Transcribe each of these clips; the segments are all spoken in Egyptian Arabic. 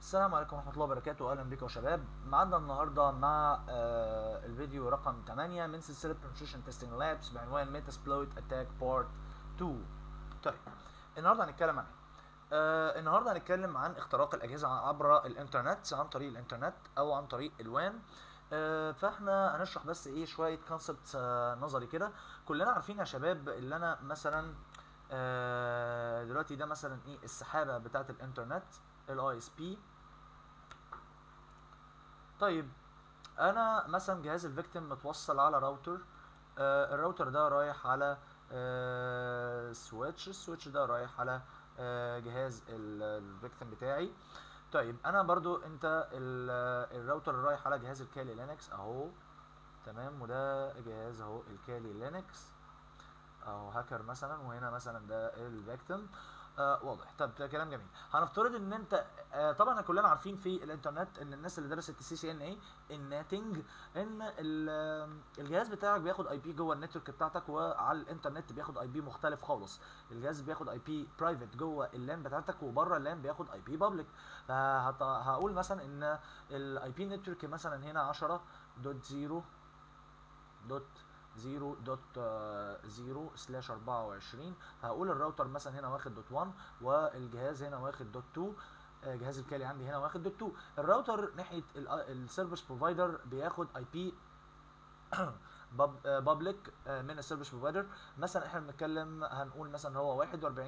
السلام عليكم ورحمة الله وبركاته أهلا بكم يا شباب معانا النهاردة مع آه الفيديو رقم 8 من سلسلة Penetration Testing Labs بعنوان Metasploit Attack Part 2 طيب النهاردة هنتكلم عن ايه؟ آه النهاردة هنتكلم عن اختراق الأجهزة عبر الإنترنت عن طريق الإنترنت أو عن طريق الوان آه فاحنا هنشرح بس ايه شوية كونسبت آه نظري كده كلنا عارفين يا شباب اللي أنا مثلا آه دلوقتي ده مثلا ايه السحابة بتاعة الإنترنت الاي اس بي طيب انا مثلا جهاز الفيكتيم متوصل على راوتر آه الراوتر ده رايح على آه سويتش السويتش ده رايح على آه جهاز الفيكتيم بتاعي طيب انا برضو انت الراوتر رايح على جهاز الكالي لينكس اهو تمام وده جهاز اهو الكالي لينكس اهو هاكر مثلا وهنا مثلا ده الفيكتيم آه واضح طب ده كلام جميل هنفترض ان انت آه طبعا كلنا عارفين في الانترنت ان الناس اللي درست السي سي ان اي الناتنج ان الجهاز بتاعك بياخد اي بي جوه النتورك بتاعتك وعلى الانترنت بياخد اي بي مختلف خالص الجهاز بياخد اي بي برايفت جوه اللان بتاعتك وبره اللان بياخد اي بي بابليك فهقول مثلا ان الاي بي نتورك مثلا هنا 10 دوت 0 دوت 0.0 سلاش 24 هقول الراوتر مثلا هنا واخد دوت 1 والجهاز هنا واخد دوت 2 جهاز الكالي عندي هنا واخد دوت 2 الراوتر ناحيه السيرفيس بروفايدر بياخد اي بي بابليك من السيرفيس بروفايدر مثلا احنا بنتكلم هنقول مثلا هو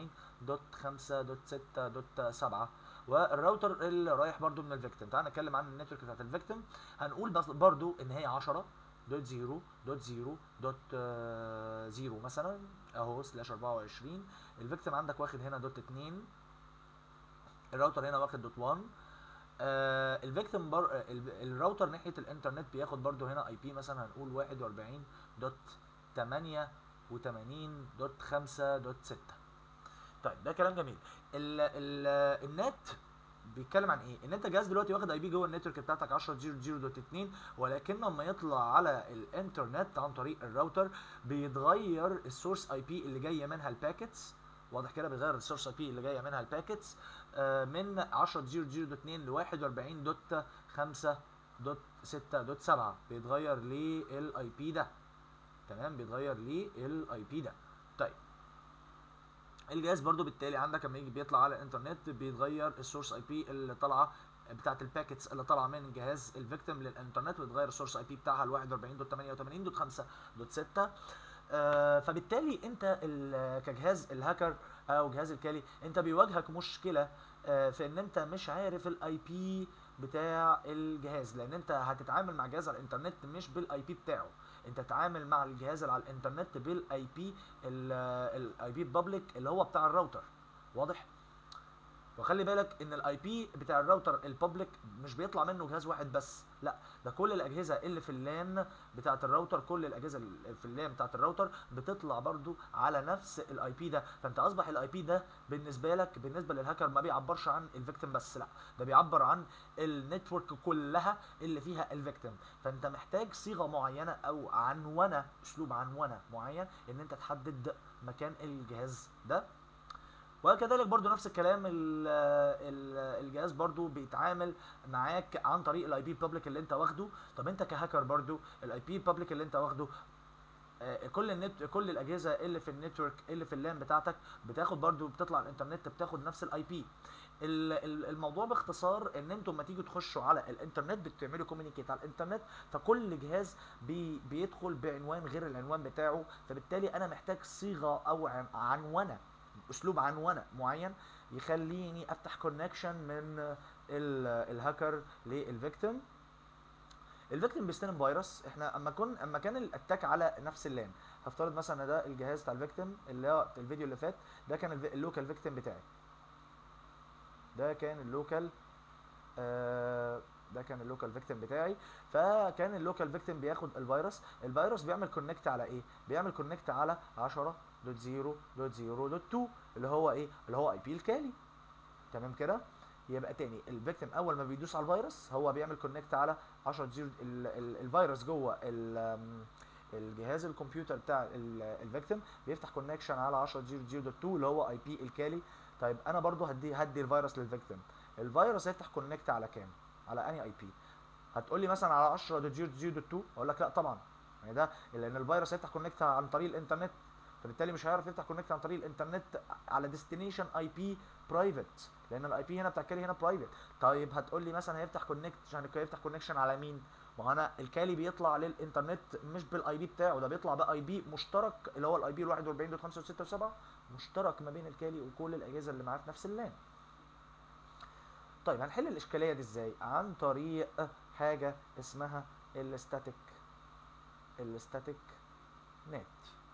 41.5.6.7 والراوتر اللي رايح برده من الفيكتيم تعال نتكلم عن النتورك بتاعت الفيكتيم هنقول بس برده ان هي 10 دوت زيرو دوت زيرو دوت زيرو مثلا اهو سلاش 24 الفيكتيم عندك واخد هنا دوت 2 الراوتر هنا واخد دوت 1 آه الفيكتيم بر... الراوتر ناحيه الانترنت بياخد برده هنا اي بي مثلا هنقول 41 دوت 88 دوت 5 دوت 6 طيب ده كلام جميل ال ال النت بيتكلم عن ايه؟ ان انت جهاز دلوقتي واخد اي بي جوه النتورك بتاعتك 10.0.0.2 ولكن لما يطلع على الانترنت عن طريق الراوتر بيتغير السورس اي بي اللي جايه منها الباكيتس واضح كده بيغير السورس اي بي اللي جايه منها الباكيتس آه من 10.0.0.2 ل 41.5.6.7 بيتغير للاي بي ده تمام بيتغير للاي بي ده طيب الجهاز برضو بالتالي عندك لما يجي بيطلع على الانترنت بيتغير السورس اي بي اللي طالعه بتاعت الباكيتس اللي طالعه من جهاز الفيكتيم للانترنت بيتغير السورس اي بي بتاعها ل 41.88.5.6 آه فبالتالي انت كجهاز الهاكر او جهاز الكالي انت بيواجهك مشكله آه في ان انت مش عارف الاي بي بتاع الجهاز لان انت هتتعامل مع جهاز على الانترنت مش بالاي بي بتاعه انت تتعامل مع الجهاز اللي على الانترنت بالاي بي الاي بي بابليك اللي هو بتاع الراوتر واضح وخلي بالك ان الاي بي بتاع الراوتر البابليك مش بيطلع منه جهاز واحد بس لا ده كل الاجهزه اللي في اللان بتاعه الراوتر كل الاجهزه اللي في اللان بتاعه الراوتر بتطلع برضو على نفس الاي بي ده فانت اصبح الاي بي ده بالنسبه لك بالنسبه للهاكر ما بيعبرش عن الفيكتيم بس لا ده بيعبر عن النتورك كلها اللي فيها الفيكتيم فانت محتاج صيغه معينه او عنونه اسلوب عنونه معين ان انت تحدد مكان الجهاز ده وكذلك برضو نفس الكلام ال ال الجهاز برضو بيتعامل معاك عن طريق الاي بي بابليك اللي انت واخده طب انت كهاكر برضو الاي بي بابليك اللي انت واخده كل النت كل الاجهزه اللي في النتورك اللي في اللان بتاعتك بتاخد برضو بتطلع على الانترنت بتاخد نفس الاي بي الموضوع باختصار ان انتم لما تيجوا تخشوا على الانترنت بتعملوا كوميونيكيت على الانترنت فكل جهاز بي بيدخل بعنوان غير العنوان بتاعه فبالتالي انا محتاج صيغه او عنونه اسلوب عنونه معين يخليني افتح كونكشن من الهاكر للفيكتيم الفيكتيم بيستلم فيروس احنا اما كن اما كان الاتاك على نفس اللان هفترض مثلا ان ده الجهاز بتاع الفيكتيم اللي هو الفيديو اللي فات ده كان اللوكال فيكتيم بتاعي ده كان اللوكال آه ده كان اللوكال فيكتيم بتاعي فكان اللوكال فيكتيم بياخد الفيروس الفيروس بيعمل كونكت على ايه بيعمل كونكت على 10 دوت 0 دوت 0 دوت 2 اللي هو ايه اللي هو اي بي الكالي تمام كده يبقى تاني الفيكتيم اول ما بيدوس على الفيروس هو بيعمل كونكت على 10 0 الفيروس جوه الجهاز الكمبيوتر بتاع الفيكتيم بيفتح كونكشن على 10 0 0 دوت 2 اللي هو اي بي الكالي طيب انا برضو هدي هدي الفيروس للفيكتيم الفيروس هيفتح كونكت على كام على اني اي بي هتقول لي مثلا على 10.0.0.2 اقول لك لا طبعا يعني ده لان الفيروس هيفتح كونكت عن طريق الانترنت فبالتالي مش هيعرف يفتح كونكت عن طريق الانترنت على ديستنيشن اي بي برايفت لان الاي بي هنا بتاع الكالي هنا برايفت طيب هتقول لي مثلا هيفتح كونكت عشان هيفتح كونكشن على مين ما هو انا الكالي بيطلع للانترنت مش بالاي بي بتاعه ده بيطلع باي بي مشترك اللي هو الاي بي 41 5 6 7 مشترك ما بين الكالي وكل الاجهزه اللي معاه في نفس اللان طيب هنحل الاشكاليه دي ازاي عن طريق حاجه اسمها الستاتيك الستاتيك نت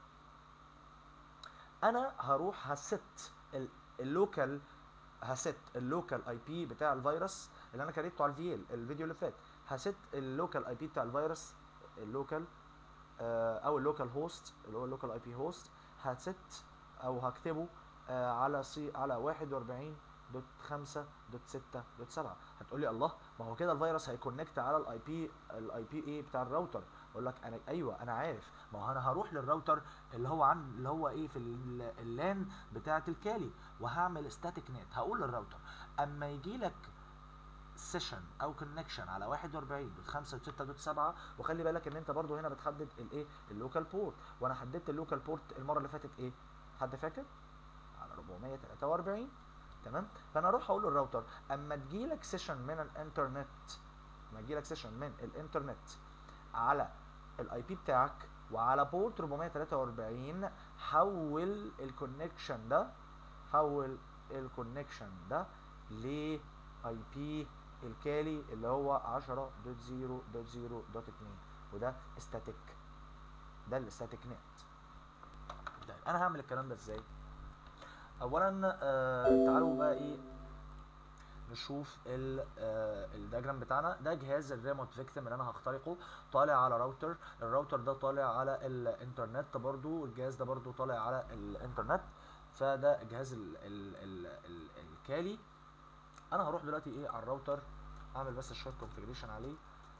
انا هروح هست اللوكال هست اللوكال اي بي بتاع الفيروس اللي انا كريته على الفي ال الفيديو اللي فات هست اللوكال اي بي بتاع الفيروس اللوكال او اللوكال هوست اللي هو اللوكال اي بي هوست هست او هكتبه آه على سي على 41 دوت 5 دوت 6 دوت 7 هتقول لي الله ما هو كده الفيروس هيكونكت على الاي بي الاي بي ايه بتاع الراوتر اقول لك انا ايوه انا عارف ما هو انا هروح للراوتر اللي هو عن اللي هو ايه في اللان بتاعه الكالي وهعمل ستاتيك نت هقول للراوتر اما يجي لك سيشن او كونكشن على 41 دوت 5 دوت 6 دوت 7 وخلي بالك ان انت برضو هنا بتحدد الايه اللوكال بورت وانا حددت اللوكال بورت المره اللي فاتت ايه حد فاكر على 443 تمام فانا اروح اقول للراوتر اما تجيلك سيشن من الانترنت اما تجيلك سيشن من الانترنت على الاي بي بتاعك وعلى بورت 443 حول الكونكشن ده حول الكونكشن ده ل اي بي الكالي اللي هو 10.0.0.2 وده استاتيك ده الاستاتيك نت طيب انا هعمل الكلام ده ازاي اولا آه تعالوا بقى ايه نشوف الدياجرام بتاعنا ده جهاز الريموت فيكتيم اللي انا هخترقه طالع على راوتر الراوتر ده طالع على الانترنت برضو الجهاز ده برضو طالع على الانترنت فده جهاز ال ال ال ال الكالي انا هروح دلوقتي ايه على الراوتر اعمل بس شويه كونفيجريشن عليه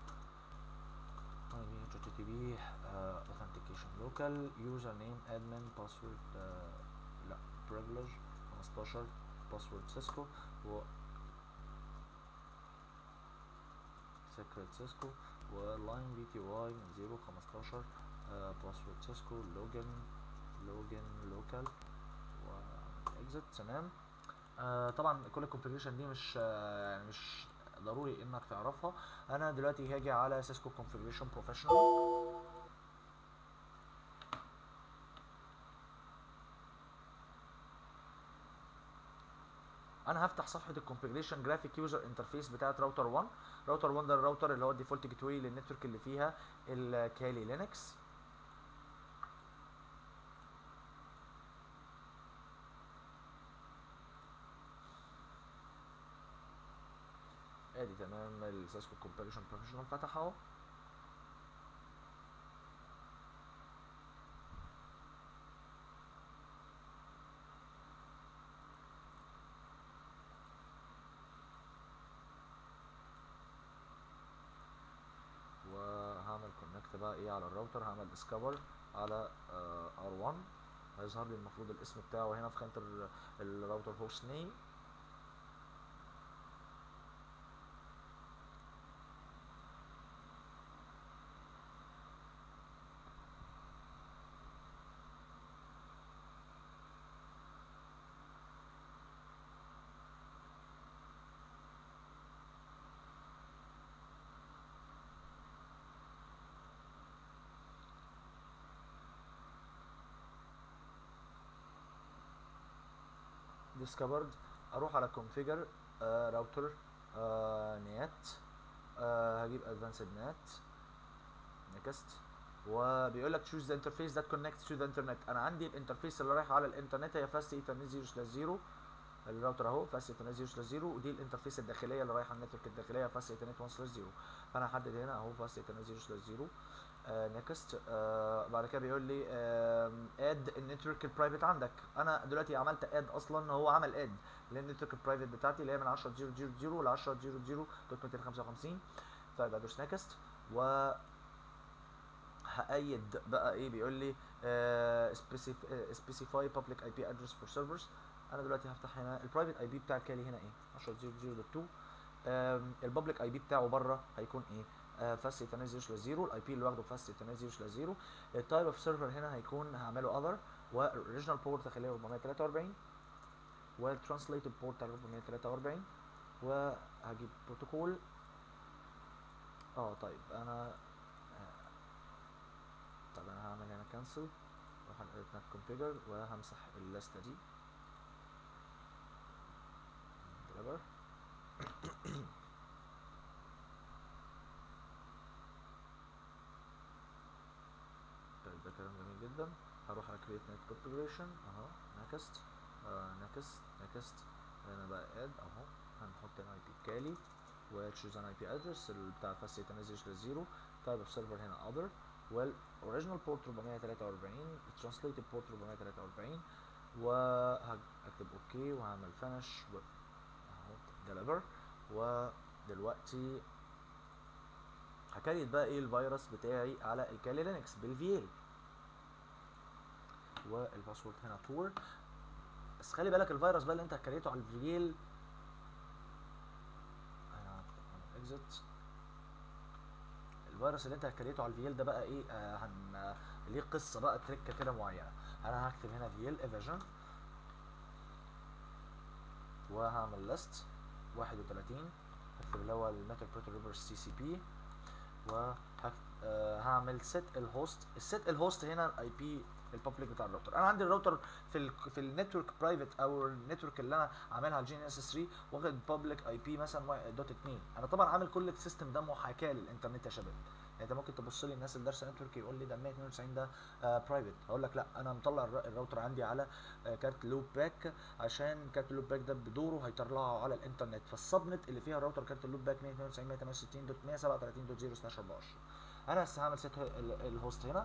http uh, authentication local username admin password uh, لا privilege 15 password سيسكو و secret سيسكو ولاين في تي واي من 0 15 باسورد سيسكو لوجن لوجن لوكال و اكزit تمام آه طبعا كل الكونفيجريشن دي مش آه يعني مش ضروري انك تعرفها انا دلوقتي هاجي على سيسكو كونفيجريشن بروفيشنال انا هفتح صفحه الكونفيجريشن جرافيك يوزر انترفيس بتاعت راوتر 1 راوتر 1 ده الراوتر اللي هو الديفولت جيت واي للنتورك اللي فيها الكالي لينكس ادي تمام السيسكو كونفيجريشن بروفيشنال فتح اهو وهعمل كونكت بقى ايه على الراوتر هعمل ديسكفر على ار 1 هيظهر لي المفروض الاسم بتاعه هنا في خانه الراوتر هوست نيم discovered اروح على configure uh, router uh, net uh, هجيب advanced net next وبيقول لك choose the interface that connects to the internet انا عندي الانترفيس اللي رايح على الانترنت هي fast ethernet 0 slash 0 الراوتر اهو فاست ايثرنت 0 سلاش 0 ودي الانترفيس الداخليه اللي رايحه على النتورك الداخليه فاست ايثرنت 1 سلاش 0 فانا هحدد هنا اهو فاست ايثرنت 0 سلاش 0 نيكست بعد كده بيقول لي اد النتورك البرايفت عندك انا دلوقتي عملت اد اصلا هو عمل اد للنتورك البرايفت بتاعتي اللي هي من 10 0 0 0 ل 10 0 0 دوت 255 طيب ادوس نيكست و هأيد بقى ايه بيقول لي سبيسيفاي بابليك اي بي ادرس فور سيرفرز انا دلوقتي هفتح هنا البرايفت اي بي بتاع الكالي هنا ايه 10.0.0.2 البابليك اي بي بتاعه بره هيكون ايه فاست 8.0 الاي بي اللي واخده فاست 8.0 التايب اوف سيرفر هنا هيكون هعمله اذر والاوريجينال بورت هخليه 443 والترانسليتد بورت على 443 وهجيب بروتوكول اه طيب انا طب انا هعمل هنا كانسل واروح على نت كونفيجر وهمسح الليسته دي ديليفر طيب ده كلام جميل جدا هروح على create net configuration اهو next آه next next هنا بقى add اهو هنحط هنا اي بي كالي و choose an IP address ال- بتاع الفاست يتنزل 0 type of server هنا other والاوريجينال بورت 443 translated port 443 وهكتب اوكي وهعمل فينش اهو deliver ودلوقتي هكريت بقى ايه الفيروس بتاعي على الكالي لينكس بالفيل والباسورد هنا تور بس خلي بالك الفيروس بقى اللي انت هكريته على الفيل انا اكزت الفيروس اللي انت هكريته على الفيل ده بقى ايه آه هن آه، ليه قصه بقى تركه كده معينه انا هكتب هنا فيل ايفيجن وهعمل ليست 31 هكتب اللي هو الميتال بروتو ريفرس سي سي بي وهعمل set الهوست الست الهوست هنا الاي بي البابليك بتاع الراوتر انا عندي الراوتر في ال في النتورك برايفت او النتورك اللي انا عاملها على الجي ان اس 3 واخد بابليك اي بي مثلا دوت 2 انا طبعا عامل كل السيستم ده محاكاه للانترنت يا شباب يعني انت ممكن تبص لي الناس اللي دارسه نتورك يقول لي ده 192 ده برايفت هقول لك لا انا مطلع الر- الراوتر عندي على آه، كارت لوب باك عشان كارت اللوب باك ده بدوره هيطلعه على الانترنت فالسبنت اللي فيها الراوتر كارت اللوب باك 192.168.137.24 انا بس هعمل سيت ال- الهوست هنا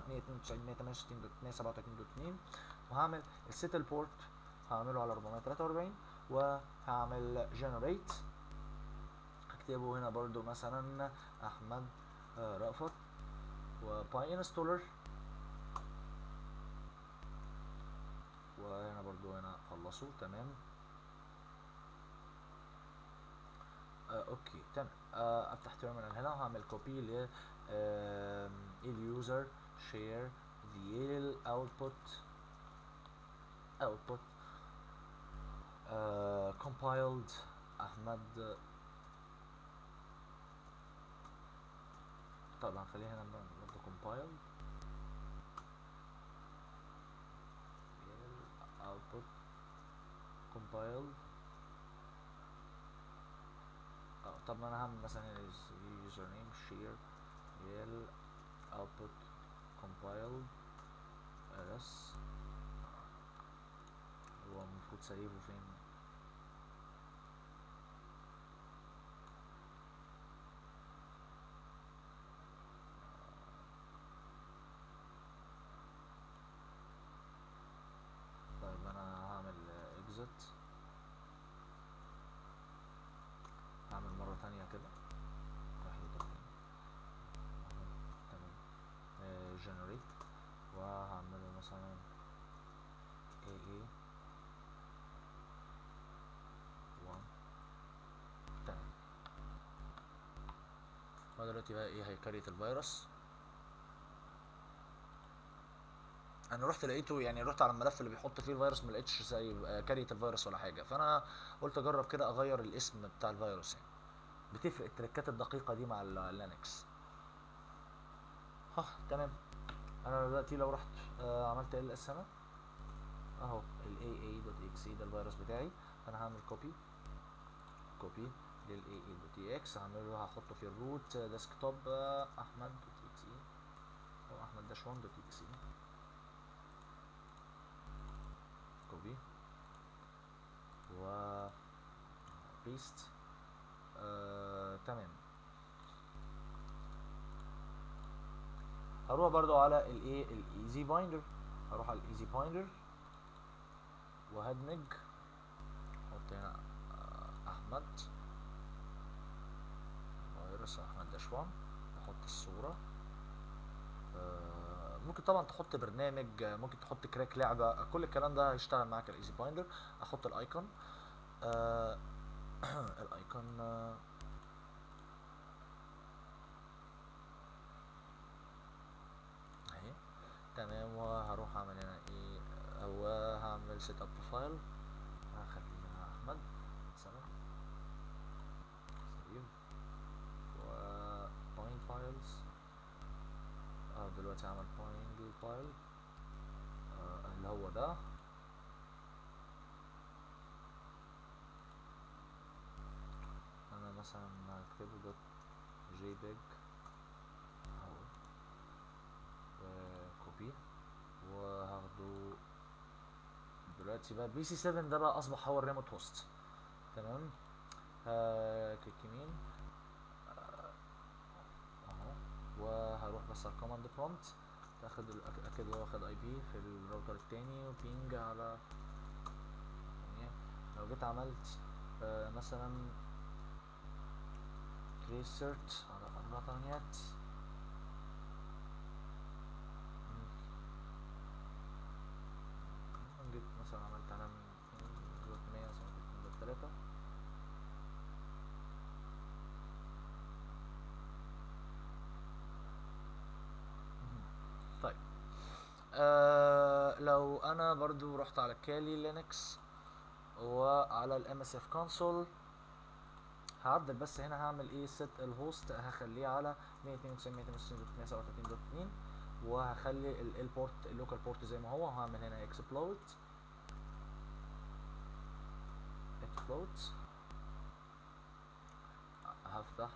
192.168.137.2 وهعمل السيت البورت هعمله على 443 وهعمل جنريت هكتبه هنا برضو مثلا احمد آه، رأفت وباي انستولر وهنا برضو هنا خلصوا تمام آه اوكي تمام آه افتح تيرمينال هنا وهعمل كوبي ل آم، اليوزر شير the output output آه compiled احمد طبعا خلينا هنا برضه compiled output compiled اه طب ما انا هعمل مثلا user name share يل output compiled ls هو المفروض سايبه فين طيب انا هعمل exit هعمل مرة تانية كده راح يطلع تمام آه، generate وهعمله مثلا AA 1 تمام هو دلوقتي بقى ايه هيكريت الفيروس انا رحت لقيته يعني رحت على الملف اللي بيحط فيه الفيروس ما لقيتش زي آه، كارية الفيروس ولا حاجه فانا قلت اجرب كده اغير الاسم بتاع الفيروس يعني بتفرق التركات الدقيقه دي مع اللينكس ها تمام انا دلوقتي لو رحت آه عملت ال اس هنا اهو ال aa.exe ده الفيروس بتاعي انا هعمل كوبي كوبي لل aa.ex هعمله هحطه في الروت ديسكتوب احمد.exe او احمد داش 1.exe كوبي و بيست آه، تمام هروح برضو على الايه الايزي بايندر هروح على الايزي بايندر وهدمج احط هنا آه، احمد فيروس احمد داش 1 احط الصورة آه، ممكن طبعا تحط برنامج آه، ممكن تحط كراك لعبه كل الكلام ده هيشتغل معاك الايزي بايندر احط الايكون آه الايكون آه اهي تمام وهروح اعمل هنا ايه هو هعمل سيت اب بروفايل هخليها احمد مثلا سيف و بوينت فايلز اه دلوقتي عمل بوينت فايل آه اللي هو ده انا مثلا هكتبه دوت جي بيج اهو وكوبي وهاخده دلوقتي بقى بي سي 7 ده بقى اصبح هو الريموت هوست تمام ها كليك يمين آه، اهو وهروح بس على الكوماند برومبت تاخد ال- اكيد هو واخد اي بي في الراوتر التاني وبينج على ثانية. لو جيت عملت آه، مثلا ريسيرت على اربع ثمانيات مم. جيت مثلا عملت انا دوت 100 مثلا دوت 3 طيب آه لو انا برضو رحت على كالي لينكس وعلى الام اس اف كونسول هعدل بس هنا هعمل ايه set الهوست هخليه على 192.168.137.2 وهخلي البورت اللوكال بورت زي ما هو وهعمل هنا اكسبلوت اكسبلوت هفتح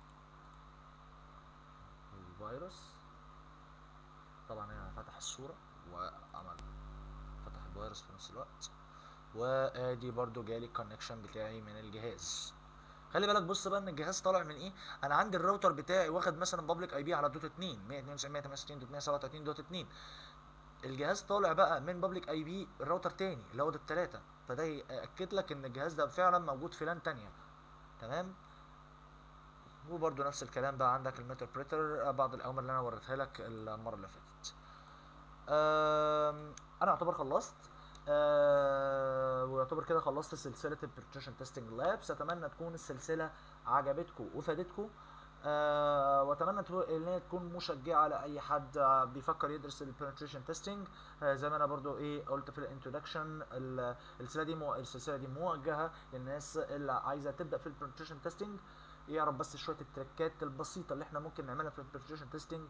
الفيروس طبعا هنا فتح الصورة وعمل فتح الفيروس في نفس الوقت وادي برضو جالي الكونكشن بتاعي من الجهاز خلي بالك بص بقى ان الجهاز طالع من ايه انا عندي الراوتر بتاعي واخد مثلا بابليك اي بي على دوت 2 192.168.137.2 الجهاز طالع بقى من بابليك اي بي الراوتر تاني اللي هو ده التلاتة فده ياكد لك ان الجهاز ده فعلا موجود في لان تانية تمام وبرضو نفس الكلام بقى عندك الميتربريتر بعض الاوامر اللي انا وريتها لك المره اللي فاتت آم، انا اعتبر خلصت آه، ويعتبر كده خلصت سلسله البرتيشن تيستنج لابس اتمنى تكون السلسله عجبتكم وفادتكم أه واتمنى تو- ان هي تكون مشجعه لاي حد آه، بيفكر يدرس البنتريشن تيستنج أه زي ما انا برضو ايه قلت في الانترودكشن السلسله دي مو السلسله دي موجهه للناس اللي عايزه تبدا في البنتريشن تيستنج يعرف بس شويه التريكات البسيطه اللي احنا ممكن نعملها في البنتريشن تيستنج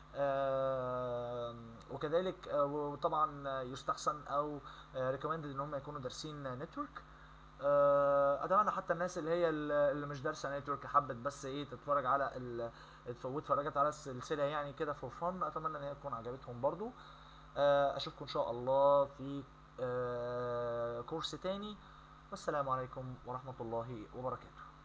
وكذلك آه، وطبعا آه، يستحسن او ريكومندد ان هم يكونوا دارسين نتورك اتمنى حتى الناس اللي هي اللي مش دارسه نتورك حبت بس ايه تتفرج على ال اتفرجت على السلسله يعني كده فور فن اتمنى ان هي تكون عجبتهم برضو آه، اشوفكم ان شاء الله في آه، كورس تاني والسلام عليكم ورحمه الله وبركاته